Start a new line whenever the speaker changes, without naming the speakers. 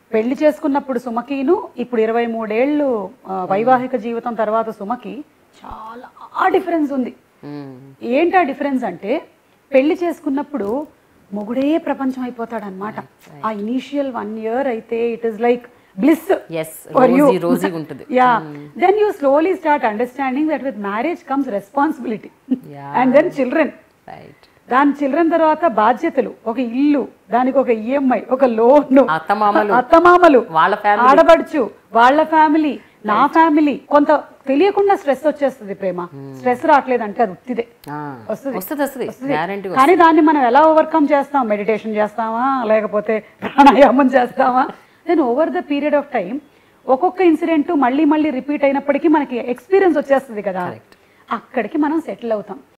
పెళ్లి చేసుకున్నప్పుడు సుమకిను ఇప్పుడు ఇరవై మూడేళ్ళు ఆ, వైవాహిక జీవితం తర్వాత సుమకి చాలా డిఫరెన్స్ ఉంది
మ్మ్.
ఏంటి ఆ డిఫరెన్స్ అంటే పెళ్లి చేసుకున్నప్పుడు మొగుడే ప్రపంచం అయిపోతాడు అనమాట ఆ ఇనీషియల్ వన్ ఇయర్ అయితే it is like bliss
Yes, rosy, rosy ఉంటుంది.
Yeah then you slowly start understanding that with marriage comes responsibility
Yeah.
And then children
right
దాని చిల్డ్రన్ తర్వాత బాధ్యతలు ఒక ఇల్లు దానికి ఒక ఈఎంఐ ఒక లోన్
అత్తమామలు
అత్తమామలు
వాళ్ళ ఫ్యామిలీ
ఆడబడుచు వాళ్ళ ఫ్యామిలీ నా ఫ్యామిలీ కొంత తెలియకుండా స్ట్రెస్ వచ్చేస్తుంది ప్రేమ స్ట్రెస్ రావట్లేదంటే అది ఉత్తిదే వస్తుంది.
వస్తుంది వస్తుంది గ్యారంటీ
కానీ దాన్ని మనం ఎలా ఓవర్కమ్ చేస్తాం మెడిటేషన్ చేస్తామా లేకపోతే ప్రాణాయామం చేస్తామా then over the period of time ఒక్కొక్క ఇన్సిడెంట్ మళ్ళీ మళ్ళీ రిపీట్ అయినప్పటికీ మనకి ఎక్స్పీరియన్స్ వచ్చేస్తుంది కదా అక్కడికి మనం సెటిల్ అవుతాం